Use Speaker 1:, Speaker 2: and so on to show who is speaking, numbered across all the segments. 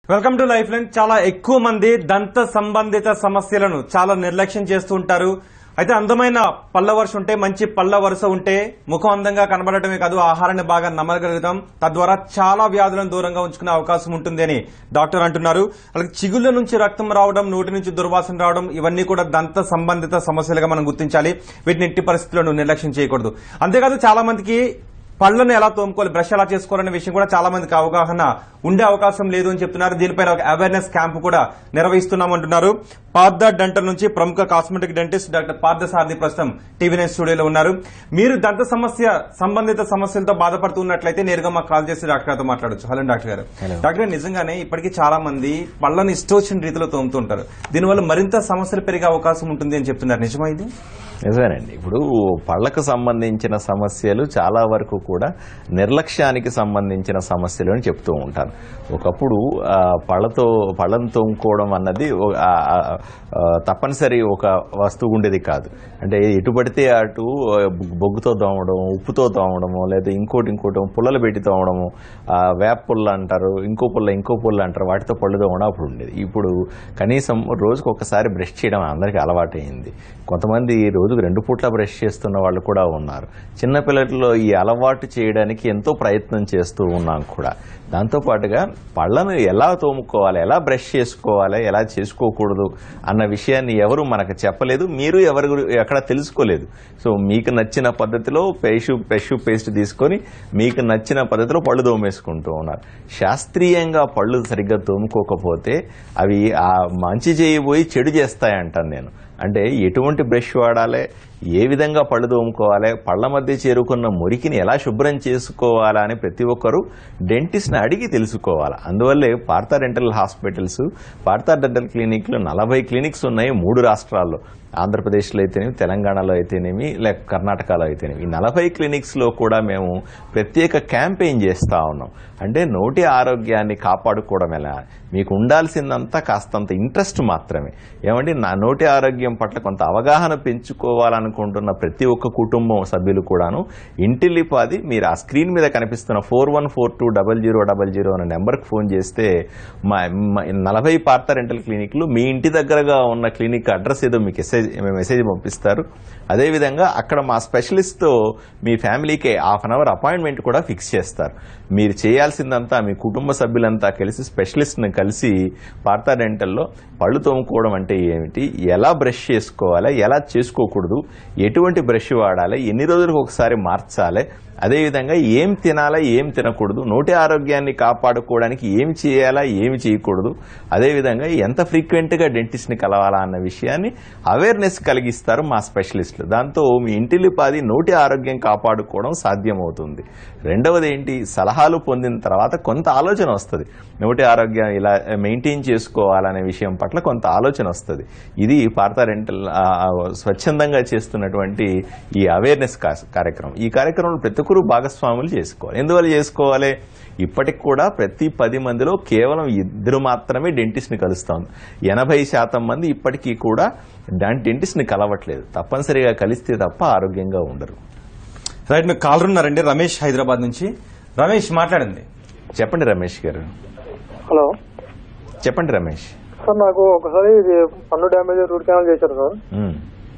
Speaker 1: Welcome to life line చాలా ఎక్కువ మంది దంత సంబంధిత సమస్యలను చాలా నిర్లక్ష్యం చేస్తూ ఉంటారు అయితే అందమైన పళ్ళ వరుస ఉంటే మంచి పళ్ళ వరుస ఉంటే ముఖం అందంగా కనబడటమే కాదు ఆహారాన్ని బాగా నమ్మగలుగుతాం తద్వారా చాలా వ్యాధులను దూరంగా ఉంచుకునే అవకాశం ఉంటుంది అని డాక్టర్ అంటున్నారు అలాగే చిగుళ్ళ నుంచి రక్తం రావడం నోటి నుంచి దుర్వాసన రావడం ఇవన్నీ కూడా దంత సంబంధిత సమస్యలుగా మనం గుర్తించాలి వీటిని ఎట్టి పరిస్థితుల్లో నిర్లక్ష్యం చేయకూడదు అంతేకాదు చాలా మందికి పళ్ళను ఎలా తోముకోవాలి బ్రష్ ఎలా చేసుకోవాలనే విషయం కూడా చాలా మందికి అవగాహన ఉండే అవకాశం లేదు అని చెప్తున్నారు దీనిపైన ఒక అవేర్నెస్ క్యాంప్ కూడా నిర్వహిస్తున్నామంటున్నారు పార్థ డెంటల్ నుంచి ప్రముఖ cosmetic dentist doctor Partha Sarathi ప్రస్తుతం టీవీ నైన్ స్టూడియోలో ఉన్నారు మీరు దంత సమస్య సంబంధిత సమస్యలతో బాధపడుతున్నట్లయితే నేరుగా మాకు కాల్ చేసి డాక్టర్ గారితో మాట్లాడొచ్చు హలో డాక్టర్ గారు
Speaker 2: Hello.
Speaker 1: డాక్టర్ గారు నిజంగానే ఇప్పటికీ చాలా మంది పళ్ళను ఇష్టోచిన రీతిలో తోముతుంటారు దీనివల్ల మరింత సమస్యలు పెరిగే అవకాశం ఉంటుంది అని చెప్తున్నారు నిజమా ఇది
Speaker 2: నిజమేనండి ఇప్పుడు పళ్ళకు సంబంధించిన సమస్యలు చాలా వరకు కూడా నిర్లక్ష్యానికి సంబంధించిన సమస్యలు అని చెప్తూ ఉంటాను ఒకప్పుడు ఆ, పళ్ళతో పళ్ళను తోముకోవడం అన్నది ఓ- ఆ, ఆ, ఆ, తప్పనిసరి ఒక వస్తువు ఉండేది కాదు అంటే ఎటు పడితే అటు ఆ, బొగ్గుతో తోమడం ఉప్పుతో తోమడము లేదా ఇంకోటి ఇంకోటి పుల్లలు పెట్టి తోమడము ఆ, వేప పుల్ల అంటారు ఇంకో పుల్ల ఇంకో పుల్ల అంటారు వాటితో పళ్ళు తోమడం అప్పుడు ఉండేది ఇప్పుడు కనీసం రోజుకు ఒకసారి బ్రష్ చేయడం అందరికీ అలవాటైంది కొంతమంది రోజుకు రెండు పూట్ల బ్రష్ చేస్తున్న వాళ్ళు కూడా ఉన్నారు చిన్నపిల్లల్లో ఈ అలవాటు చేయడానికి ఎంతో ప్రయత్నం చేస్తూ ఉన్నాం కూడా దాంతోపాటుగా పళ్ళను ఎలా తోముకోవాలి ఎలా బ్రష్ చేసుకోవాలి ఎలా చేసుకోకూడదు అన్న విషయాన్ని ఎవరు మనకు చెప్పలేదు మీరు ఎవరు ఎక్కడ తెలుసుకోలేదు సో మీకు నచ్చిన పద్ధతిలో పేషు బ్రష్ పేస్ట్ తీసుకొని మీకు నచ్చిన పద్ధతిలో పళ్ళు తోమేసుకుంటూ ఉన్నారు శాస్త్రీయంగా పళ్ళు సరిగ్గా తోముకోకపోతే అవి ఆ మంచి చేయబోయి చెడు చేస్తాయంటాను నేను అంటే ఎటువంటి బ్రష్ వాడాలి ఏ విధంగా పళ్ళు తోముకోవాలి పళ్ళ మధ్య చేరుకున్న మురికిని ఎలా శుభ్రం చేసుకోవాలా అని ప్రతి ఒక్కరూ డెంటిస్ట్ని అడిగి తెలుసుకోవాలి అందువల్లే Partha dental hospitals Partha dental క్లినిక్లు నలభై క్లినిక్స్ ఉన్నాయి మూడు రాష్ట్రాల్లో ఆంధ్రప్రదేశ్లో అయితేనేమి తెలంగాణలో అయితేనేమి లేక కర్ణాటకలో అయితేనేమి ఈ నలభై క్లినిక్స్లో కూడా మేము ప్రత్యేక క్యాంపెయిన్ చేస్తూ ఉన్నాం అంటే నోటి ఆరోగ్యాన్ని కాపాడుకోవడం ఎలా మీకు ఉండాల్సిందంతా కాస్తంత ఇంట్రెస్ట్ మాత్రమే ఏమండి నా నోటి ఆరోగ్యం పట్ల కొంత అవగాహన పెంచుకోవాలనుకుంటున్న ప్రతి ఒక్క కుటుంబం సభ్యులు కూడాను ఇంటిల్లిపాది మీరు ఆ స్క్రీన్ మీద కనిపిస్తున్న four one four two double zero double zero అనే నెంబర్కి ఫోన్ చేస్తే మా మా- నలభై పార్త రెంటల్ క్లినిక్లు మీ ఇంటి దగ్గరగా ఉన్న క్లినిక్ అడ్రస్ ఏదో మీకు మెసేజ్ మెసేజ్ పంపిస్తారు అదేవిధంగా అక్కడ మా స్పెషలిస్ట్తో మీ ఫ్యామిలీకి హాఫ్ అన్ అవర్ అపాయింట్మెంట్ కూడా ఫిక్స్ చేస్తారు మీరు చేయాల్సిందంతా మీ కుటుంబ సభ్యులంతా కలిసి స్పెషలిస్ట్ని కలిసి పార్థా డెంటల్లో పళ్ళు తోముకోవడం అంటే ఏమిటి ఎలా బ్రష్ చేసుకోవాలి ఎలా చేసుకోకూడదు ఎటువంటి బ్రష్ వాడాలి ఎన్ని రోజులకు ఒకసారి మార్చాలి అదేవిధంగా ఏం తినాలా ఏం తినకూడదు నోటి ఆరోగ్యాన్ని కాపాడుకోవడానికి ఏం చేయాలా ఏమి చేయకూడదు అదేవిధంగా ఎంత ఫ్రీక్వెంట్గా డెంటిస్ట్ని కలవాలా అన్న విషయాన్ని అవేర్నెస్ కలిగిస్తారు మా స్పెషలిస్టులు దాంతో మీ ఇంటిల్లిపాది నోటి ఆరోగ్యం కాపాడుకోవడం సాధ్యమవుతుంది రెండవది ఏంటి సలహాలు పొందిన తర్వాత కొంత ఆలోచన వస్తుంది నోటి ఆరోగ్యం ఇలా మెయింటైన్ చేసుకోవాలనే విషయం పట్ల కొంత ఆలోచన వస్తుంది ఇది పార్థా రెంటల్ ఆ, ఆ, స్వచ్ఛందంగా చేస్తున్నటువంటి ఈ అవేర్నెస్ కా- కార్యక్రమం ఈ కార్యక్రమంలో ప్రతి ఒక్కరూ భాగస్వాములు చేసుకోవాలి ఎందువల్ల చేసుకోవాలి ఇప్పటికి కూడా ప్రతి పది మందిలో కేవలం ఇద్దరు మాత్రమే డెంటిస్ట్ని కలుస్తాం ఎనభై శాతం మంది ఇప్పటికీ కూడా డాన్ డెంటిస్ట్ని కలవట్లేదు తప్పనిసరిగా కలిస్తే తప్ప ఆరోగ్యంగా ఉండరు
Speaker 1: రైట్ మీకు కాల్ ఉన్నారండి రమేష్ హైదరాబాద్ నుంచి రమేష్ మాట్లాడండి
Speaker 2: చెప్పండి రమేష్ గారు
Speaker 3: హలో
Speaker 2: చెప్పండి రమేష్
Speaker 3: సార్ నాకు ఒకసారి ఇది పన్ను డ్యామేజ్ రూట్ కెనాల్ చేశారు సార్
Speaker 2: ఉమ్,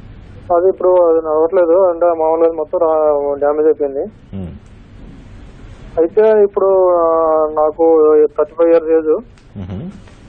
Speaker 3: అది ఇప్పుడు అది నడవట్లేదు అంటే మామూలుగా మొత్తం డ్యామేజ్ అయిపోయింది
Speaker 2: ఉమ్,
Speaker 3: అయితే ఇప్పుడు ఆ, నాకు థర్టీ ఫైవ్ ఇయర్స్ ఏజ్
Speaker 2: ఉహుం,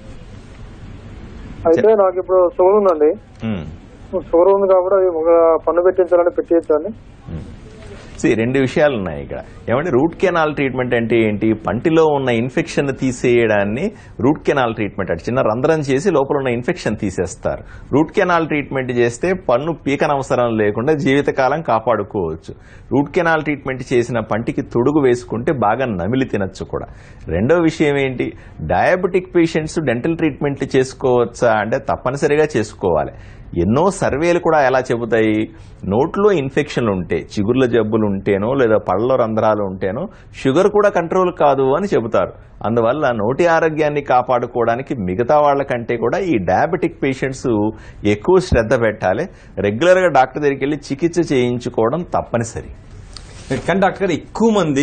Speaker 3: అయితే నాకు ఇప్పుడు షుగర్ ఉందండి
Speaker 2: ఉమ్.
Speaker 3: షుగర్ ఉంది కాబట్టి అది ఒక పన్ను పెట్టించాలని పెట్టించండి
Speaker 2: See, రెండు విషయాలు ఉన్నాయి ఇక్కడ ఏమంటే రూట్ కెనాల్ ట్రీట్మెంట్ అంటే ఏంటి పంటిలో ఉన్న ఇన్ఫెక్షన్ తీసేయడాన్ని రూట్ కెనాల్ ట్రీట్మెంట్ అంటే చిన్న రంధ్రం చేసి లోపల ఉన్న ఇన్ఫెక్షన్ తీసేస్తారు రూట్ కెనాల్ ట్రీట్మెంట్ చేస్తే పన్ను పీకనవసరం లేకుండా జీవితకాలం కాపాడుకోవచ్చు రూట్ కెనాల్ ట్రీట్మెంట్ చేసిన పంటికి తొడుగు వేసుకుంటే బాగా నమిలి తినచ్చు కూడా రెండో విషయం ఏంటి డయాబెటిక్ పేషెంట్స్ డెంటల్ ట్రీట్మెంట్ చేసుకోవచ్చా అంటే తప్పనిసరిగా చేసుకోవాలి ఎన్నో సర్వేలు కూడా ఎలా చెబుతాయి నోట్లో ఇన్ఫెక్షన్లు ఉంటే చిగుర్ల జబ్బులు ఉంటేనో లేదా పళ్ళ రంధ్రాలు ఉంటేనో షుగర్ కూడా కంట్రోల్ కాదు అని చెబుతారు అందువల్ల నోటి ఆరోగ్యాన్ని కాపాడుకోవడానికి మిగతా వాళ్ళకంటే కూడా ఈ డయాబెటిక్ పేషెంట్స్ ఎక్కువ శ్రద్ధ పెట్టాలి రెగ్యులర్గా డాక్టర్ దగ్గరికి వెళ్ళి చికిత్స చేయించుకోవడం తప్పనిసరి
Speaker 1: కానీ డాక్టర్ గారు ఎక్కువ మంది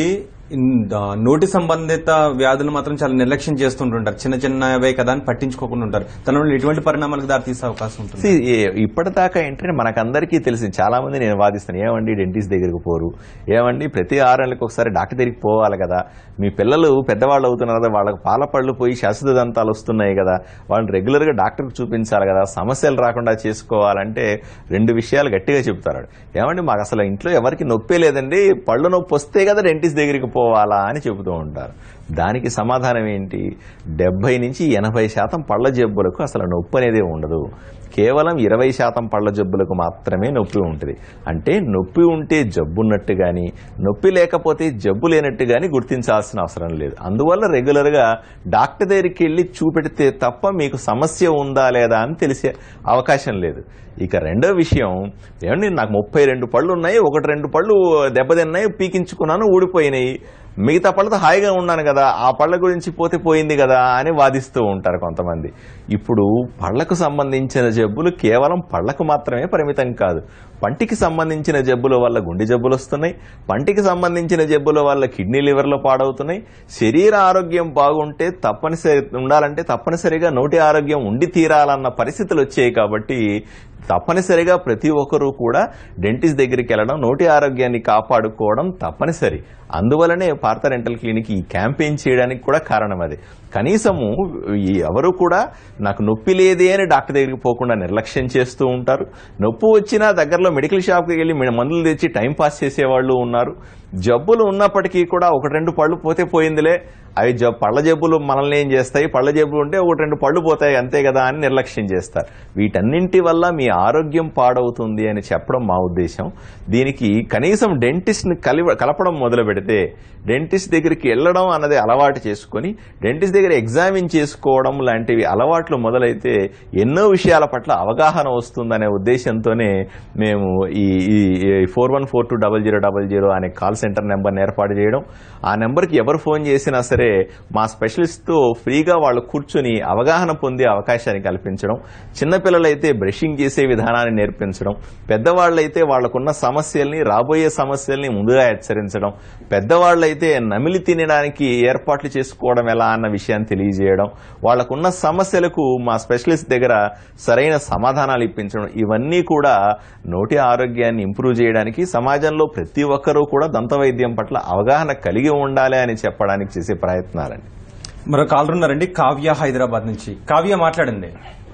Speaker 1: ఇన్- ఆ, నోటి సంబంధిత వ్యాధులు మాత్రం చాలా నిర్లక్ష్యం చేస్తుంటుంటారు చిన్న చిన్నవే కదా అని పట్టించుకోకుండా ఉంటారు దానివల్ల ఎటువంటి పరిణామాలకు దారి తీసే అవకాశం ఉంటుంది
Speaker 2: See, ఏ- ఇప్పటిదాకా ఏంటంటే మనకందరికీ తెలిసింది చాలా మంది నేను వాదిస్తాను ఏమండి డెంటిస్ట్ దగ్గరికి పోరు ఏమండి ప్రతి ఆరు నెలలకు ఒకసారి డాక్టర్ దగ్గరికి పోవాలి కదా మీ పిల్లలు పెద్దవాళ్ళు అవుతున్నారు కదా వాళ్ళకి పాల పళ్ళు పోయి శాశ్వత దంతాలు వస్తున్నాయి కదా వాళ్ళని రెగ్యులర్ గా డాక్టర్కి చూపించాలి కదా సమస్యలు రాకుండా చేసుకోవాలంటే రెండు విషయాలు గట్టిగా చెప్తారు ఏమండి మాకు అసలు ఇంట్లో ఎవరికి నొప్పే లేదండి పళ్ళు నొప్పి వస్తే కదా డెంటిస్ట్ దగ్గరికి పోవాలా అని చెబుతూ ఉంటారు దానికి సమాధానం ఏంటి డెబ్బై నుంచి ఎనభై శాతం పళ్ళ జబ్బులకు అసలు నొప్పి అనేది ఉండదు కేవలం ఇరవై శాతం పళ్ళ జబ్బులకు మాత్రమే నొప్పి ఉంటుంది అంటే నొప్పి ఉంటే జబ్బు ఉన్నట్టు కానీ నొప్పి లేకపోతే జబ్బు లేనట్టు కానీ గుర్తించాల్సిన అవసరం లేదు అందువల్ల రెగ్యులర్గా డాక్టర్ దగ్గరికి వెళ్ళి చూపెడితే తప్ప మీకు సమస్య ఉందా లేదా అని తెలిసే అవకాశం లేదు ఇక రెండో విషయం ఏమండి నాకు ముప్పై రెండు పళ్ళు ఉన్నాయి ఒకటి రెండు పళ్ళు దెబ్బతిన్నాయి పీకించుకున్నాను ఊడిపోయినాయి మిగతా పళ్ళతో హాయిగా ఉన్నాను కదా ఆ పళ్ళ గురించి పోతే పోయింది కదా అని వాదిస్తూ ఉంటారు కొంతమంది ఇప్పుడు పళ్ళకు సంబంధించిన జబ్బులు కేవలం పళ్ళకు మాత్రమే పరిమితం కాదు పంటికి సంబంధించిన జబ్బుల వల్ల గుండె జబ్బులు వస్తున్నాయి పంటికి సంబంధించిన జబ్బుల వల్ల కిడ్నీ లివర్లు పాడవుతున్నాయి శరీర ఆరోగ్యం బాగుంటే తప్పనిసరి ఉండాలంటే తప్పనిసరిగా నోటి ఆరోగ్యం ఉండి తీరాలన్న పరిస్థితులు వచ్చాయి కాబట్టి తప్పనిసరిగా ప్రతి ఒక్కరూ కూడా డెంటిస్ట్ దగ్గరికి వెళ్ళడం నోటి ఆరోగ్యాన్ని కాపాడుకోవడం తప్పనిసరి అందువలనే పార్థ డెంటల్ క్లినిక్ ఈ క్యాంపెయిన్ చేయడానికి కూడా కారణం అది కనీసము ఈ ఎవరు కూడా నాకు నొప్పి లేదే అని డాక్టర్ దగ్గరికి పోకుండా నిర్లక్ష్యం చేస్తూ ఉంటారు నొప్పి వచ్చినా దగ్గరలో మెడికల్ షాప్కి వెళ్ళి మీ- మందులు తెచ్చి టైం పాస్ చేసేవాళ్ళు ఉన్నారు జబ్బులు ఉన్నప్పటికీ కూడా ఒకటి రెండు పళ్ళు పోతే పోయిందిలే అవి జ పళ్ళ జబ్బులు మనల్ని ఏం చేస్తాయి పళ్ళ జబ్బులు ఉంటే ఒకటి రెండు పళ్ళు పోతాయి అంతే కదా అని నిర్లక్ష్యం చేస్తారు వీటన్నింటి వల్ల మీ ఆరోగ్యం పాడవుతుంది అని చెప్పడం మా ఉద్దేశం దీనికి కనీసం డెంటిస్ట్ని కలి కలపడం మొదలు పెడితే డెంటిస్ట్ దగ్గరికి వెళ్ళడం అన్నది అలవాటు చేసుకొని డెంటిస్ట్ దగ్గర ఎగ్జామిన్ చేసుకోవడం లాంటివి అలవాట్లు మొదలైతే ఎన్నో విషయాల పట్ల అవగాహన వస్తుందనే ఉద్దేశంతోనే మేము ఈ four one four two double zero double zero అనే కాల్ సెంటర్ నెంబర్ని ఏర్పాటు చేయడం ఆ నెంబర్కి ఎవరు ఫోన్ చేసినా సరే మా స్పెషలిస్ట్తో ఫ్రీగా వాళ్ళు కూర్చొని అవగాహన పొందే అవకాశాన్ని కల్పించడం చిన్నపిల్లలైతే బ్రషింగ్ చేసే విధానాన్ని నేర్పించడం పెద్దవాళ్ళైతే వాళ్ళకున్న సమస్యల్ని రాబోయే సమస్యల్ని ముందుగా హెచ్చరించడం పెద్దవాళ్ళైతే నమిలి తినడానికి ఏర్పాట్లు చేసుకోవడం ఎలా అన్న విషయాన్ని తెలియజేయడం వాళ్ళకున్న సమస్యలకు మా స్పెషలిస్ట్ దగ్గర సరైన సమాధానాలు ఇప్పించడం ఇవన్నీ కూడా నోటి ఆరోగ్యాన్ని ఇంప్రూవ్ చేయడానికి సమాజంలో ప్రతి ఒక్కరూ కూడా దంత వైద్యం పట్ల అవగాహన కలిగి ఉండాలి అని చెప్పడానికి చేసే ప్రయత్నాలండి
Speaker 1: మరో కాలర్ ఉన్నారండి కావ్య హైదరాబాద్ నుంచి కావ్య మాట్లాడండి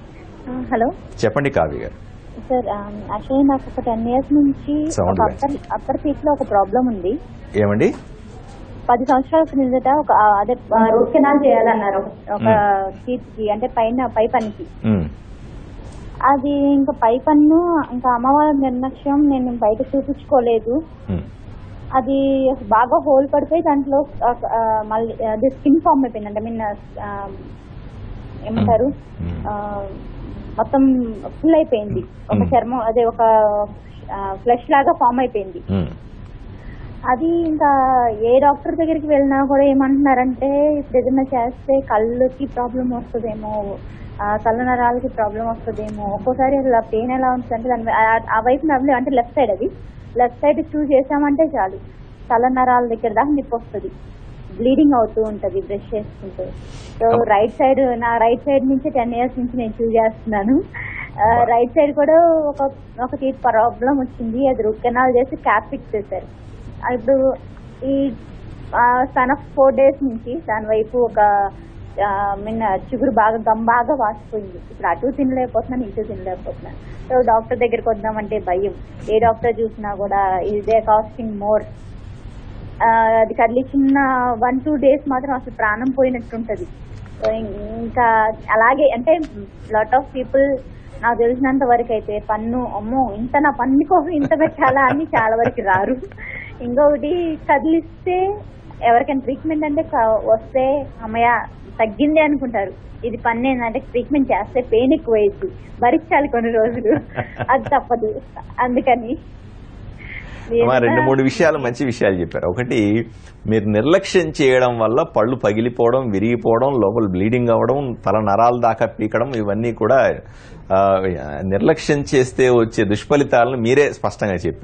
Speaker 4: హలో
Speaker 2: చెప్పండి కావ్య గారు
Speaker 4: సార్ యాక్చువల్లీ నాకు ఒక టెన్ ఇయర్స్ నుంచి
Speaker 2: Sound
Speaker 4: ఒక అప్పర్ అప్పర్ టీత్ లో ఒక ప్రాబ్లం ఉంది
Speaker 2: ఏమండి
Speaker 4: పది సంవత్సరాల క్రిందట ఒక ఆ, అదే రూట్ కెనాల్ చేయాలన్నారు ఒక టీత్ కి అంటే పైన పై పనికి
Speaker 2: ఉమ్,
Speaker 4: అది ఇంకా పై పన్ను ఇంకా అమ్మవారి నిర్లక్ష్యం నేను బయట చూపించుకోలేదు
Speaker 2: ఉమ్,
Speaker 4: అది బాగా హోల్ పడిపోయి దాంట్లో ఆ, ఆ, మళ్ళీ అది స్కిన్ ఫామ్ అయిపోయింది అంటే మీన్ ఏమంటారు
Speaker 2: ఉమ్.
Speaker 4: ఆ, మొత్తం ఫుల్ అయిపోయింది ఒక
Speaker 2: మ్మ్.
Speaker 4: చర్మం అదే ఒక ఫ్లెష్ లాగా ఫామ్ అయిపోయింది
Speaker 2: ఉమ్,
Speaker 4: అది ఇంకా ఏ డాక్టర్ దగ్గరికి వెళ్ళినా కూడా ఏమంటున్నారంటే ఇప్పుడు ఏదైనా చేస్తే కళ్ళుకి ప్రాబ్లం వస్తుందేమో ఆ, కళ్ళ నరాలకి ప్రాబ్లం వస్తుందేమో ఒక్కోసారి అసలు ఆ పెయిన్ ఎలా ఉంటుంది అంటే దాని ఆ- ఆ వైపు నవ్వులే అంటే లెఫ్ట్ సైడ్ అది లెఫ్ట్ సైడ్ చూస్ చేసామంటే చాలు తల నరాల దగ్గర దాకా నిప్పు వస్తుంది బ్లీడింగ్ అవుతూ ఉంటది బ్రష్ చేసుకుంటే సో రైట్ సైడ్ నా రైట్ సైడ్ నుంచి టెన్ ఇయర్స్ నుంచి నేను చూస్ చేస్తున్నాను రైట్ సైడ్ కూడా ఒక ఒక టీత్ ప్రాబ్లం వచ్చింది అది రూట్ కెనాల్ చేసి క్యాప్ ఫిక్స్ చేశారు ఆ, ఇప్పుడు ఈ సన్ ఆఫ్ ఫోర్ డేస్ నుంచి దాని వైపు ఒక మిన్న చిగురు బాగా గమ్ బాగా వాసిపోయింది ఇప్పుడు అటు తినలేకపోతున్నాను ఇటు తినలేకపోతున్నాను సో డాక్టర్ దగ్గరికి వద్దామంటే భయం ఏ డాక్టర్ చూసినా కూడా ఇదే కాస్టింగ్ మోర్ అది కదిలించిన వన్ టూ డేస్ మాత్రం అసలు ప్రాణం పోయినట్టుంటది సో ఇంకా అలాగే అంటే లాట్ ఆఫ్ పీపుల్ నాకు తెలిసినంత వరకు అయితే పన్ను అమ్మో ఇంత నా పన్ను కోసం ఇంత పెట్టాలా అని చాలా వరకు రారు ఇంకొకటి కదిలిస్తే ఎవరికైనా ట్రీట్మెంట్ అంటే క- వస్తే అమ్మయ్య తగ్గింది అనుకుంటారు ఇది పన్ను ఏంటంటే ట్రీట్మెంట్ చేస్తే పెయిన్ ఎక్కువ అయింది భరించాలి కొన్ని రోజులు అది తప్పదు అందుకని
Speaker 2: అమ్మా, రెండు మూడు విషయాలు మంచి విషయాలు చెప్పారు ఒకటి మీరు నిర్లక్ష్యం చేయడం వల్ల పళ్ళు పగిలిపోవడం విరిగిపోవడం లోపల బ్లీడింగ్ అవ్వడం తల నరాల దాకా పీకడం ఇవన్నీ కూడా ఆ, నిర్లక్ష్యం చేస్తే వచ్చే దుష్ఫలితాలను మీరే స్పష్టంగా చెప్పారు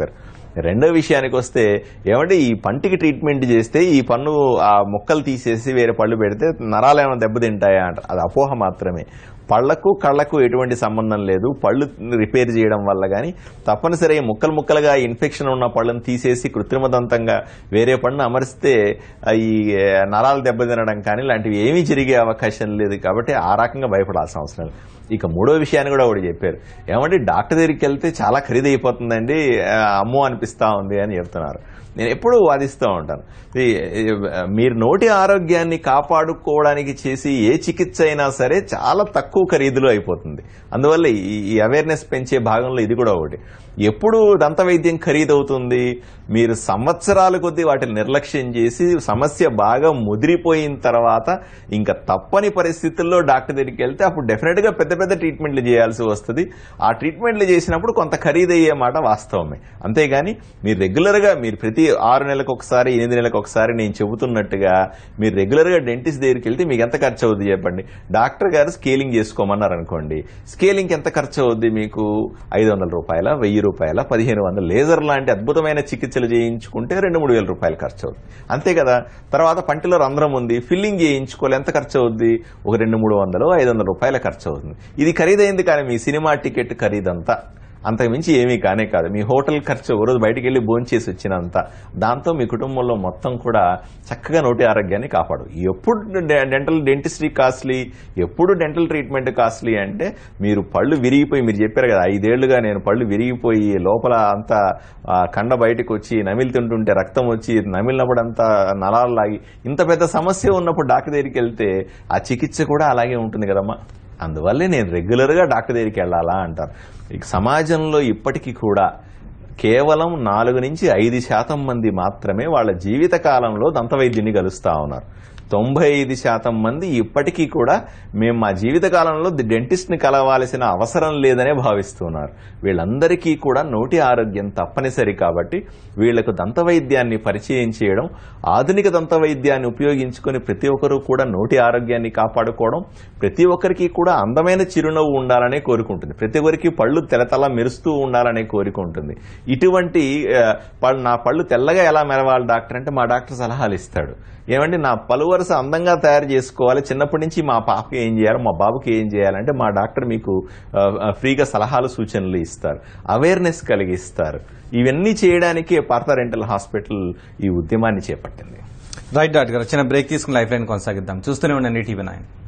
Speaker 2: రెండో విషయానికి వస్తే ఏమంటే ఈ పంటికి ట్రీట్మెంట్ చేస్తే ఈ పన్ను ఆ ముక్కలు తీసేసి వేరే పళ్ళు పెడితే నరాలు ఏమైనా దెబ్బతింటాయా అంట అది అపోహ మాత్రమే పళ్లకు కళ్ళకు ఎటువంటి సంబంధం లేదు పళ్ళు రిపేర్ చేయడం వల్ల కానీ తప్పనిసరిగా ముక్కలు ముక్కలుగా ఇన్ఫెక్షన్ ఉన్న పళ్ళను తీసేసి కృత్రిమదంతంగా వేరే పళ్ళను అమరిస్తే ఆ, ఈ ఆ, నరాలు దెబ్బతినడం కానీ ఇలాంటివి ఏమీ జరిగే అవకాశం లేదు కాబట్టి ఆ రకంగా భయపడాల్సిన అవసరం లేదు ఇక మూడో విషయాన్ని కూడా ఒకటి చెప్పారు ఏమంటే డాక్టర్ దగ్గరికి వెళ్తే చాలా ఖరీదైపోతుందండి ఆ, అమ్మో అనిపిస్తా ఉంది అని చెప్తున్నారు నేను ఎప్పుడూ వాదిస్తూ ఉంటాను ఈ- ఈ, మీరు నోటి ఆరోగ్యాన్ని కాపాడుకోవడానికి చేసి ఏ చికిత్స అయినా సరే చాలా తక్కువ ఖరీదులో అయిపోతుంది అందువల్ల ఈ- ఈ అవేర్నెస్ పెంచే భాగంలో ఇది కూడా ఒకటి ఎప్పుడు దంత వైద్యం ఖరీదవుతుంది మీరు సంవత్సరాల కొద్దీ వాటిని నిర్లక్ష్యం చేసి సమస్య బాగా ముదిరిపోయిన తర్వాత ఇంకా తప్పని పరిస్థితుల్లో డాక్టర్ దగ్గరికి వెళ్తే అప్పుడు డెఫినెట్ గా పెద్ద పెద్ద ట్రీట్మెంట్లు చేయాల్సి వస్తుంది ఆ ట్రీట్మెంట్లు చేసినప్పుడు కొంత ఖరీదయ్యే మాట వాస్తవమే అంతేగాని మీరు రెగ్యులర్ గా మీరు ప్రతి ఆరు నెలలకు ఒకసారి ఎనిమిది నెలలకు ఒకసారి నేను చెబుతున్నట్టుగా మీరు రెగ్యులర్ గా డెంటిస్ట్ దగ్గరికి వెళ్తే మీకు ఎంత ఖర్చు అవుద్ది చెప్పండి డాక్టర్ గారు స్కేలింగ్ చేసుకోమన్నారు అనుకోండి స్కేలింగ్ ఎంత ఖర్చు అవుద్ది మీకు ఐదు వందల రూపాయల వెయ్యి రూపాయల పదిహేను వందల లేజర్ లాంటి అద్భుతమైన చికిత్సలు చేయించుకుంటే రెండు మూడు వేల రూపాయలు ఖర్చు అవుతుంది అంతే కదా తర్వాత పంటిలో రంధ్రం ఉంది ఫిల్లింగ్ చేయించుకోవాలి ఎంత ఖర్చు అవుద్ది ఒక రెండు మూడు వందలు ఐదు వందల రూపాయల ఖర్చు అవుతుంది ఇది ఖరీదైంది కానీ మీ సినిమా టికెట్ ఖరీదంతా అంతకు మించి ఏమీ కానే కాదు మీ హోటల్ ఖర్చు ఒక రోజు బయటికి వెళ్ళి భోంచేసి వచ్చినంత దాంతో మీ కుటుంబంలో మొత్తం కూడా చక్కగా నోటి ఆరోగ్యాన్ని కాపాడు ఎప్పుడు డె- డెంటల్ డెంటిస్ట్రీ కాస్ట్లీ ఎప్పుడు డెంటల్ ట్రీట్మెంట్ కాస్ట్లీ అంటే మీరు పళ్ళు విరిగిపోయి మీరు చెప్పారు కదా ఐదేళ్లుగా నేను పళ్ళు విరిగిపోయి లోపల అంతా ఆ, కండ బయటకు వచ్చి నమిలి తింటుంటే రక్తం వచ్చి నమిలినప్పుడు అంతా నలాలు లాగి ఇంత పెద్ద సమస్య ఉన్నప్పుడు డాక్టర్ దగ్గరికి వెళ్తే ఆ చికిత్స కూడా అలాగే ఉంటుంది కదమ్మా అందువల్లే నేను రెగ్యులర్గా డాక్టర్ దగ్గరికి వెళ్ళాలా అంటారు ఇక సమాజంలో ఇప్పటికీ కూడా కేవలం నాలుగు నుంచి ఐదు శాతం మంది మాత్రమే వాళ్ళ జీవిత కాలంలో దంతవైద్యుని కలుస్తా ఉన్నారు తొంభై ఐదు శాతం మంది ఇప్పటికీ కూడా మేము మా జీవిత కాలంలో ది డెంటిస్ట్ని కలవాల్సిన అవసరం లేదనే భావిస్తున్నారు వీళ్ళందరికీ కూడా నోటి ఆరోగ్యం తప్పనిసరి కాబట్టి వీళ్లకు దంతవైద్యాన్ని పరిచయం చేయడం ఆధునిక దంతవైద్యాన్ని ఉపయోగించుకొని ప్రతి ఒక్కరూ కూడా నోటి ఆరోగ్యాన్ని కాపాడుకోవడం ప్రతి ఒక్కరికి కూడా అందమైన చిరునవ్వు ఉండాలనే కోరుకుంటుంది ప్రతి ఒక్కరికి పళ్ళు తెలతల మెరుస్తూ ఉండాలనే కోరిక ఉంటుంది ఇటువంటి ఆ, పళ్ళు- నా పళ్ళు తెల్లగా ఎలా మెరవాలి డాక్టర్ అంటే మా డాక్టర్ సలహాలు ఇస్తాడు ఏమంటే నా పలు వరుస అందంగా తయారు చేసుకోవాలి చిన్నప్పటి నుంచి మా పాపకి ఏం చేయాలి మా బాబుకి ఏం చేయాలంటే మా డాక్టర్ మీకు ఆ, ఆ, ఫ్రీగా సలహాలు సూచనలు ఇస్తారు అవేర్నెస్ కలిగిస్తారు ఇవన్నీ చేయడానికి పార్థ రెంటల్ హాస్పిటల్ ఈ ఉద్యమాన్ని చేపట్టింది
Speaker 1: రైట్ డాక్టర్ గారు చిన్న బ్రేక్ తీసుకుని లైఫ్ లైన్ కొనసాగిద్దాం చూస్తూనే ఉండండి టీవీ నైన్